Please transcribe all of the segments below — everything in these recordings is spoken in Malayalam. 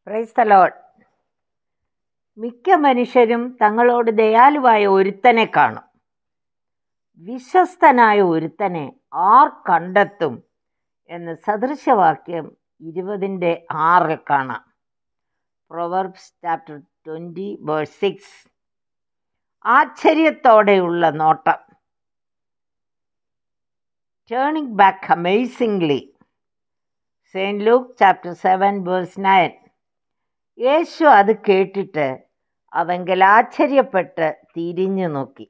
പ്രൈസ് ദ ലോർഡ് മിക്ക മനുഷ്യരും തങ്ങളോട് ദയാലുവായ ഒരുത്തനെ കാണും വിശ്വസ്തനായ ഒരുത്തനെ ആർ കണ്ടെത്തും എന്ന് സദൃശവാക്യം ഇരുപതിൻ്റെ ആറിൽ കാണാം proverbs chapter twenty verse six ആശ്ചര്യത്തോടെയുള്ള നോട്ടം turning back amazingly Saint Luke chapter seven verse nine യേശു അത് കേട്ടിട്ട് അവങ്കൽ ആശ്ചര്യപ്പെട്ട് തിരിഞ്ഞു നോക്കി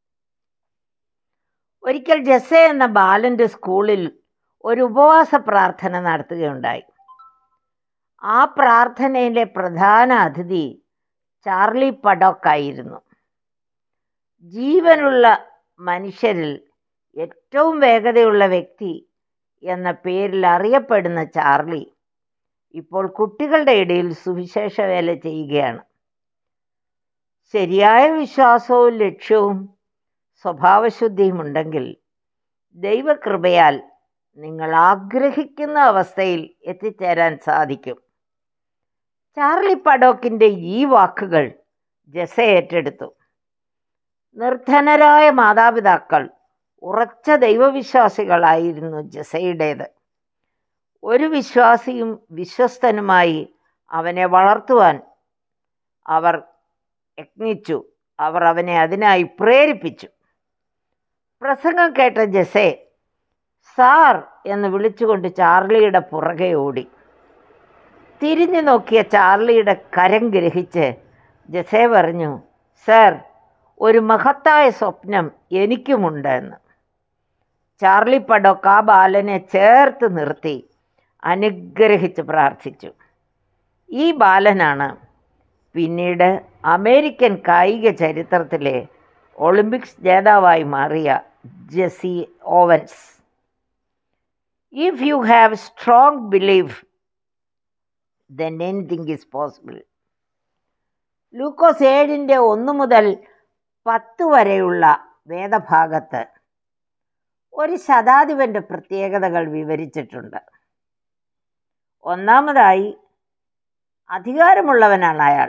ഒരിക്കൽ ജെസെ എന്ന ബാലൻ്റെ സ്കൂളിൽ ഒരു ഉപവാസ പ്രാർത്ഥന നടത്തുകയുണ്ടായി ആ പ്രാർത്ഥനയിലെ പ്രധാന അതിഥി ചാർലി പഡോക്കായിരുന്നു ജീവനുള്ള മനുഷ്യരിൽ ഏറ്റവും വേഗതയുള്ള വ്യക്തി എന്ന പേരിൽ അറിയപ്പെടുന്ന ചാർലി ഇപ്പോൾ കുട്ടികളുടെ ഇടയിൽ സുവിശേഷ വേല ചെയ്യുകയാണ് ശരിയായ വിശ്വാസവും ലക്ഷ്യവും സ്വഭാവശുദ്ധിയും ഉണ്ടെങ്കിൽ ദൈവകൃപയാൽ നിങ്ങൾ ആഗ്രഹിക്കുന്ന അവസ്ഥയിൽ എത്തിച്ചേരാൻ സാധിക്കും ചാർലി പഡോക്കിൻ്റെ ഈ വാക്കുകൾ ജസ ഏറ്റെടുത്തു നിർധനരായ മാതാപിതാക്കൾ ഉറച്ച ദൈവവിശ്വാസികളായിരുന്നു ജസയുടേത് ഒരു വിശ്വാസിയും വിശ്വസ്തനുമായി അവനെ വളർത്തുവാൻ അവർ യത്നിച്ചു അവർ അവനെ അതിനായി പ്രേരിപ്പിച്ചു പ്രസംഗം കേട്ട ജസെ സാർ എന്ന് വിളിച്ചുകൊണ്ട് ചാർലിയുടെ പുറകെ ഓടി തിരിഞ്ഞു നോക്കിയ ചാർലിയുടെ കരം ഗ്രഹിച്ച് ജസെ പറഞ്ഞു സർ ഒരു മഹത്തായ സ്വപ്നം എനിക്കുമുണ്ട് എന്ന് ചാർലി പഡോക്ക് ആ ബാലനെ ചേർത്ത് നിർത്തി അനുഗ്രഹിച്ച് പ്രാർത്ഥിച്ചു ഈ ബാലനാണ് പിന്നീട് അമേരിക്കൻ കായിക ചരിത്രത്തിലെ ഒളിമ്പിക്സ് ജേതാവായി മാറിയ Jesse Owens if you have strong belief then anything is possible ലൂക്കോസ് ഏഴിൻ്റെ ഒന്ന് മുതൽ പത്ത് വരെയുള്ള വേദഭാഗത്ത് ഒരു ശതാധിപൻ്റെ പ്രത്യേകതകൾ വിവരിച്ചിട്ടുണ്ട് ഒന്നാമതായി അധികാരമുള്ളവനാണ് അയാൾ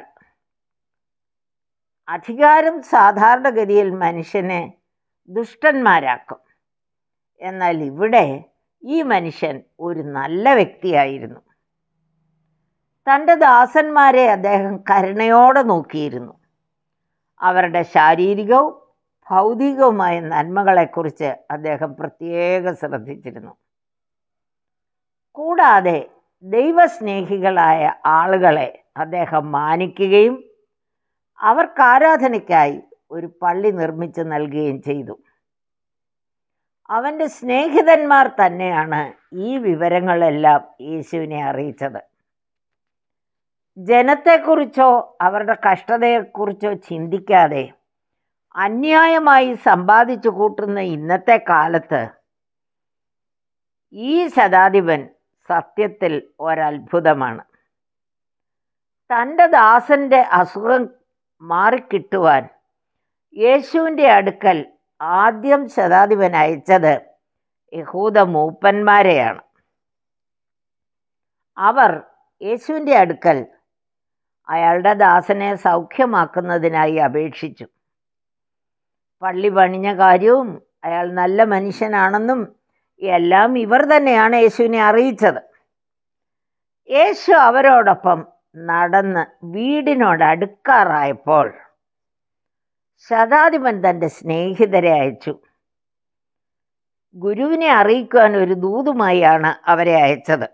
അധികാരം സാധാരണഗതിയിൽ മനുഷ്യനെ ദുഷ്ടന്മാരാക്കും എന്നാൽ ഇവിടെ ഈ മനുഷ്യൻ ഒരു നല്ല വ്യക്തിയായിരുന്നു തൻ്റെ ദാസന്മാരെ അദ്ദേഹം കരുണയോടെ നോക്കിയിരുന്നു അവരുടെ ശാരീരികവും ഭൗതികവുമായ നന്മകളെക്കുറിച്ച് അദ്ദേഹം പ്രത്യേകം ശ്രദ്ധിച്ചിരുന്നു കൂടാതെ ദൈവസ്നേഹികളായ ആളുകളെ അദ്ദേഹം മാനിക്കുകയും അവർക്ക് ആരാധനയ്ക്കായി ഒരു പള്ളി നിർമ്മിച്ചു നൽകുകയും ചെയ്തു അവൻ്റെ സ്നേഹിതന്മാർ തന്നെയാണ് ഈ വിവരങ്ങളെല്ലാം യേശുവിനെ അറിയിച്ചത് ജനത്തെക്കുറിച്ചോ അവരുടെ കഷ്ടതയെക്കുറിച്ചോ ചിന്തിക്കാതെ അന്യായമായി സമ്പാദിച്ചു കൂട്ടുന്ന ഇന്നത്തെ കാലത്ത് ഈ ശതാധിപൻ സത്യത്തിൽ ഒരത്ഭുതമാണ് തൻ്റെ ദാസൻ്റെ അസുഖം മാറിക്കിട്ടുവാൻ യേശുവിൻ്റെ അടുക്കൽ ആദ്യം ശതാധിപൻ അയച്ചത് യഹൂദ മൂപ്പന്മാരെയാണ് അവർ യേശുവിൻ്റെ അടുക്കൽ അയാളുടെ ദാസനെ സൗഖ്യമാക്കുന്നതിനായി അപേക്ഷിച്ചു പള്ളി പണിഞ്ഞ കാര്യവും അയാൾ നല്ല മനുഷ്യനാണെന്നും എല്ലാം ഇവർ തന്നെയാണ് യേശുവിനെ അറിയിച്ചത് യേശു അവരോടൊപ്പം നടന്ന് വീടിനോട് അടുക്കാറായപ്പോൾ ശതാധിപൻ തൻ്റെ സ്നേഹിതരെ അയച്ചു ഗുരുവിനെ അറിയിക്കുവാൻ ഒരു ദൂതുമായാണ് അവരെ അയച്ചത്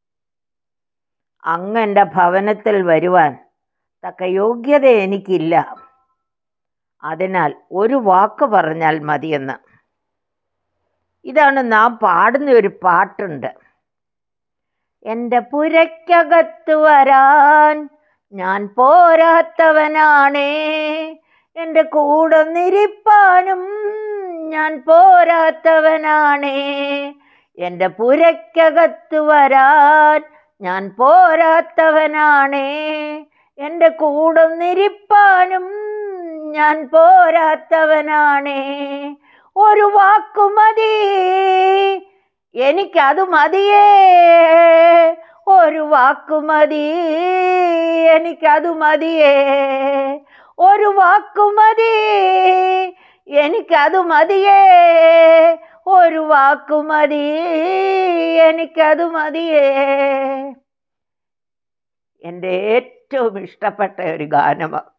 അങ്ങ് എൻ്റെ ഭവനത്തിൽ വരുവാൻ തക്ക യോഗ്യത എനിക്കില്ല അതിനാൽ ഒരു വാക്ക് പറഞ്ഞാൽ മതിയെന്ന് ഇതാണ് നാം പാടുന്ന ഒരു പാട്ടുണ്ട് എൻ്റെ പുരയ്ക്കകത്ത് വരാൻ ഞാൻ പോരാത്തവനാണേ എൻ്റെ കൂടെ നിരിപ്പാനും ഞാൻ പോരാത്തവനാണേ എൻ്റെ പുരയ്ക്കകത്ത് വരാൻ ഞാൻ പോരാത്തവനാണേ എൻ്റെ കൂടെ നിരിപ്പാനും ഞാൻ പോരാത്തവനാണേ ഒരു വാക്കു മതി എനിക്കത് മതിയേ ഒരു വാക്കു മതി എനിക്കതു മതിയേ ഒരു വാക്കു മതി എനിക്കതു മതിയേ ഒരു വാക്കു മതി എനിക്കതു മതിയേ എൻ്റെ ഏറ്റവും ഇഷ്ടപ്പെട്ട ഒരു ഗാനമാണ്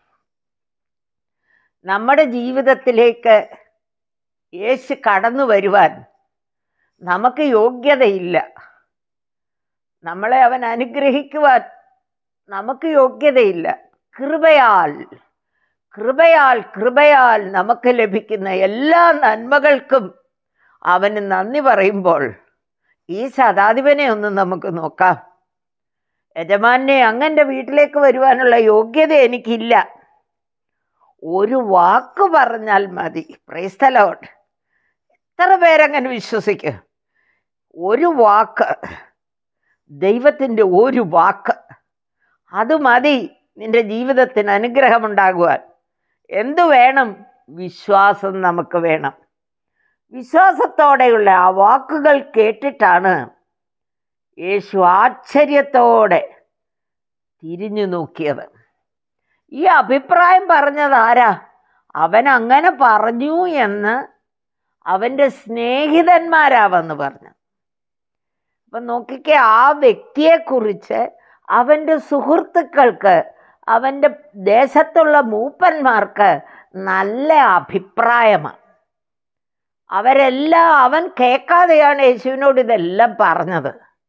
നമ്മുടെ ജീവിതത്തിലേക്ക് യേശു കടന്നു വരുവാൻ നമുക്ക് യോഗ്യതയില്ല നമ്മളെ അവൻ അനുഗ്രഹിക്കുവാൻ നമുക്ക് യോഗ്യതയില്ല കൃപയാൽ കൃപയാൽ കൃപയാൽ നമുക്ക് ലഭിക്കുന്ന എല്ലാ നന്മകൾക്കും അവന് നന്ദി പറയുമ്പോൾ ഈ ശതാധിപനെ ഒന്ന് നമുക്ക് നോക്കാം യജമാനെ അങ്ങൻ്റെ വീട്ടിലേക്ക് വരുവാനുള്ള യോഗ്യത എനിക്കില്ല ഒരു വാക്ക് പറഞ്ഞാൽ മതി പ്രൈസ്തലോട്ട് എത്ര പേരങ്ങനെ വിശ്വസിക്കും ഒരു വാക്ക് ദൈവത്തിൻ്റെ ഒരു വാക്ക് അത് മതി നിന്റെ ജീവിതത്തിന് അനുഗ്രഹമുണ്ടാകുവാൻ എന്തു വേണം വിശ്വാസം നമുക്ക് വേണം വിശ്വാസത്തോടെയുള്ള ആ വാക്കുകൾ കേട്ടിട്ടാണ് യേശു ആശ്ചര്യത്തോടെ തിരിഞ്ഞു നോക്കിയത് ഈ അഭിപ്രായം പറഞ്ഞത് ആരാ അവൻ അങ്ങനെ പറഞ്ഞു എന്ന് അവൻ്റെ സ്നേഹിതന്മാരാ വന്ന് പറഞ്ഞു അപ്പം നോക്കിക്കേ ആ വ്യക്തിയെക്കുറിച്ച് അവൻ്റെ സുഹൃത്തുക്കൾക്ക് അവൻ്റെ ദേശത്തുള്ള മൂപ്പന്മാർക്ക് നല്ല അഭിപ്രായമാണ് അവരെല്ലാം അവൻ കേൾക്കാതെയാണ് യേശുവിനോട് ഇതെല്ലാം പറഞ്ഞത്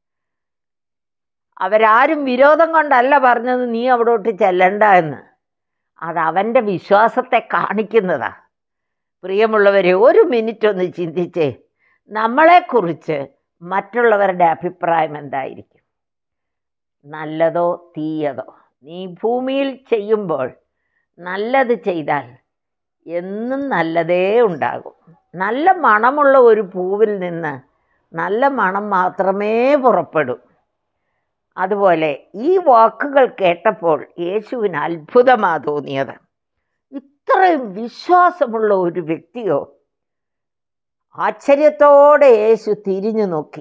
അവരാരും വിരോധം കൊണ്ടല്ല പറഞ്ഞത് നീ അവിടോട്ട് ചെല്ലണ്ട എന്ന് അത് അവൻ്റെ വിശ്വാസത്തെ കാണിക്കുന്നതാ പ്രിയമുള്ളവരെ ഒരു മിനിറ്റ് ഒന്ന് ചിന്തിച്ചേ നമ്മളെക്കുറിച്ച് മറ്റുള്ളവരുടെ അഭിപ്രായം എന്തായിരിക്കും നല്ലതോ തീയതോ നീ ഭൂമിയിൽ ചെയ്യുമ്പോൾ നല്ലത് ചെയ്താൽ എന്നും നല്ലതേ ഉണ്ടാകും നല്ല മണമുള്ള ഒരു പൂവിൽ നിന്ന് നല്ല മണം മാത്രമേ പുറപ്പെടൂ അതുപോലെ ഈ വാക്കുകൾ കേട്ടപ്പോൾ യേശുവിന് അത്ഭുതമാ തോന്നിയത് ഇത്രയും വിശ്വാസമുള്ള ഒരു വ്യക്തിയോ ആശ്ചര്യത്തോടെ യേശു തിരിഞ്ഞു നോക്കി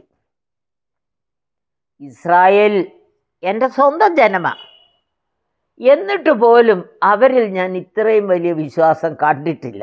ഇസ്രായേൽ എൻ്റെ സ്വന്തം ജനമാണ് എന്നിട്ട് പോലും അവരിൽ ഞാൻ ഇത്രയും വലിയ വിശ്വാസം കണ്ടിട്ടില്ല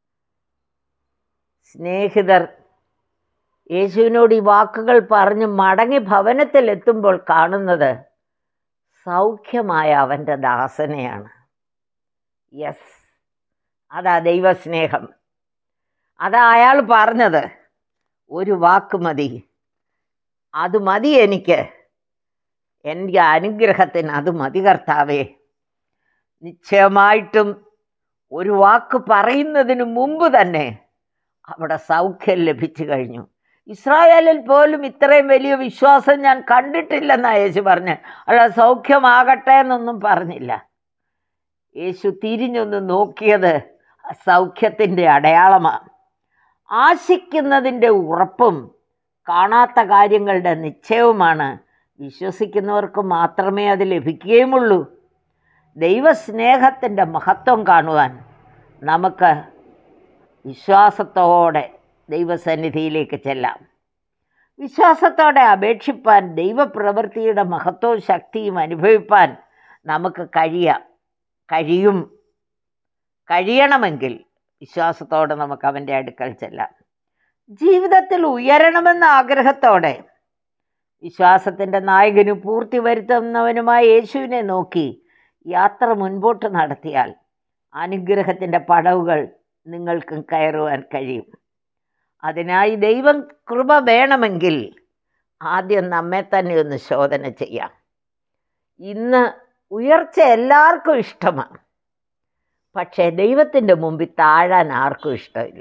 സ്നേഹിതർ യേശുവിനോട് ഈ വാക്കുകൾ പറഞ്ഞ് മടങ്ങി ഭവനത്തിലെത്തുമ്പോൾ കാണുന്നത് സൗഖ്യമായ അവൻ്റെ ദാസനെയാണ് യെസ് അതാ ദൈവസ്നേഹം അതാ അയാൾ പറഞ്ഞത് ഒരു വാക്ക് മതി അത് മതി എനിക്ക് എൻ്റെ അനുഗ്രഹത്തിന് അത് മതി കർത്താവേ നിശ്ചയമായിട്ടും ഒരു വാക്ക് പറയുന്നതിന് മുമ്പ് തന്നെ അവിടെ സൗഖ്യം ലഭിച്ചു കഴിഞ്ഞു ഇസ്രായേലിൽ പോലും ഇത്രയും വലിയ വിശ്വാസം ഞാൻ കണ്ടിട്ടില്ലെന്നാ യേശു പറഞ്ഞ് അല്ല സൗഖ്യമാകട്ടെ എന്നൊന്നും പറഞ്ഞില്ല യേശു തിരിഞ്ഞൊന്ന് നോക്കിയത് സൗഖ്യത്തിൻ്റെ അടയാളമാണ് ആശിക്കുന്നതിൻ്റെ ഉറപ്പും കാണാത്ത കാര്യങ്ങളുടെ നിശ്ചയവുമാണ് വിശ്വസിക്കുന്നവർക്ക് മാത്രമേ അത് ലഭിക്കുകയുമുള്ളൂ ദൈവസ്നേഹത്തിൻ്റെ മഹത്വം കാണുവാൻ നമുക്ക് വിശ്വാസത്തോടെ ദൈവസന്നിധിയിലേക്ക് ചെല്ലാം വിശ്വാസത്തോടെ അപേക്ഷിപ്പാൻ ദൈവപ്രവൃത്തിയുടെ മഹത്വവും ശക്തിയും അനുഭവിപ്പാൻ നമുക്ക് കഴിയാം കഴിയും കഴിയണമെങ്കിൽ വിശ്വാസത്തോടെ നമുക്ക് അവൻ്റെ അടുക്കൽ ചെല്ലാം ജീവിതത്തിൽ ഉയരണമെന്ന ആഗ്രഹത്തോടെ വിശ്വാസത്തിൻ്റെ നായകനും പൂർത്തി വരുത്തുന്നവനുമായ യേശുവിനെ നോക്കി യാത്ര മുൻപോട്ട് നടത്തിയാൽ അനുഗ്രഹത്തിൻ്റെ പടവുകൾ നിങ്ങൾക്കും കയറുവാൻ കഴിയും അതിനായി ദൈവം കൃപ വേണമെങ്കിൽ ആദ്യം നമ്മെ തന്നെ ഒന്ന് ശോധന ചെയ്യാം ഇന്ന് ഉയർച്ച എല്ലാവർക്കും ഇഷ്ടമാണ് പക്ഷേ ദൈവത്തിൻ്റെ മുമ്പിൽ താഴാൻ ആർക്കും ഇഷ്ടമില്ല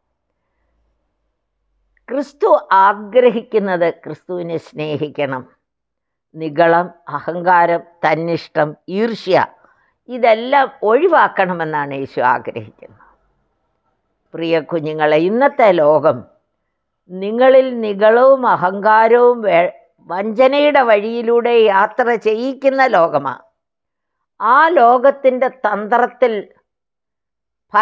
ക്രിസ്തു ആഗ്രഹിക്കുന്നത് ക്രിസ്തുവിനെ സ്നേഹിക്കണം നിഗളം അഹങ്കാരം തന്നിഷ്ടം ഈർഷ്യ ഇതെല്ലാം ഒഴിവാക്കണമെന്നാണ് യേശു ആഗ്രഹിക്കുന്നത് പ്രിയ കുഞ്ഞുങ്ങളെ ഇന്നത്തെ ലോകം നിങ്ങളിൽ നികളവും അഹങ്കാരവും വേ വഞ്ചനയുടെ വഴിയിലൂടെ യാത്ര ചെയ്യിക്കുന്ന ലോകമാണ് ആ ലോകത്തിൻ്റെ തന്ത്രത്തിൽ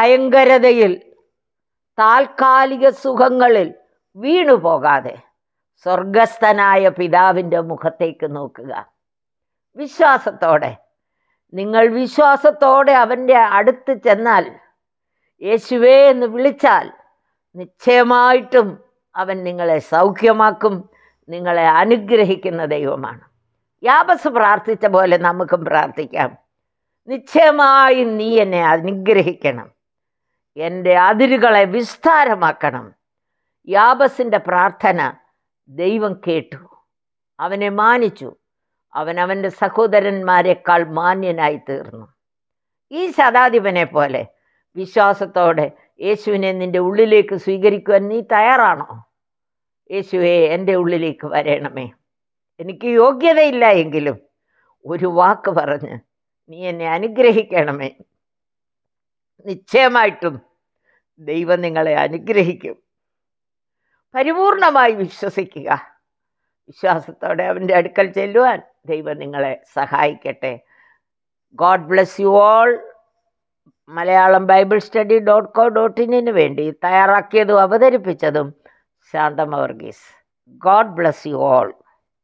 ഭയങ്കരതയിൽ താൽക്കാലിക സുഖങ്ങളിൽ വീണു പോകാതെ സ്വർഗസ്ഥനായ പിതാവിൻ്റെ മുഖത്തേക്ക് നോക്കുക വിശ്വാസത്തോടെ നിങ്ങൾ വിശ്വാസത്തോടെ അവൻ്റെ അടുത്ത് ചെന്നാൽ യേശുവേ എന്ന് വിളിച്ചാൽ നിശ്ചയമായിട്ടും അവൻ നിങ്ങളെ സൗഖ്യമാക്കും നിങ്ങളെ അനുഗ്രഹിക്കുന്ന ദൈവമാണ് യാബസ് പ്രാർത്ഥിച്ച പോലെ നമുക്കും പ്രാർത്ഥിക്കാം നിശ്ചയമായും നീ എന്നെ അനുഗ്രഹിക്കണം എൻ്റെ അതിരുകളെ വിസ്താരമാക്കണം യാബസിൻ്റെ പ്രാർത്ഥന ദൈവം കേട്ടു അവനെ മാനിച്ചു അവൻ അവൻ്റെ സഹോദരന്മാരെക്കാൾ മാന്യനായി തീർന്നു ഈ ശതാധിപനെ പോലെ വിശ്വാസത്തോടെ യേശുവിനെ നിന്റെ ഉള്ളിലേക്ക് സ്വീകരിക്കുവാൻ നീ തയ്യാറാണോ യേശുവെ എൻ്റെ ഉള്ളിലേക്ക് വരണമേ എനിക്ക് യോഗ്യതയില്ല എങ്കിലും ഒരു വാക്ക് പറഞ്ഞ് നീ എന്നെ അനുഗ്രഹിക്കണമേ നിശ്ചയമായിട്ടും ദൈവം നിങ്ങളെ അനുഗ്രഹിക്കും പരിപൂർണമായി വിശ്വസിക്കുക വിശ്വാസത്തോടെ അവൻ്റെ അടുക്കൽ ചെല്ലുവാൻ ദൈവം നിങ്ങളെ സഹായിക്കട്ടെ God bless you all Malayalam bible study dot co dot ഇന്നിന് വേണ്ടി തയ്യാറാക്കിയതും അവതരിപ്പിച്ചതും Shanthama Varghese God bless you all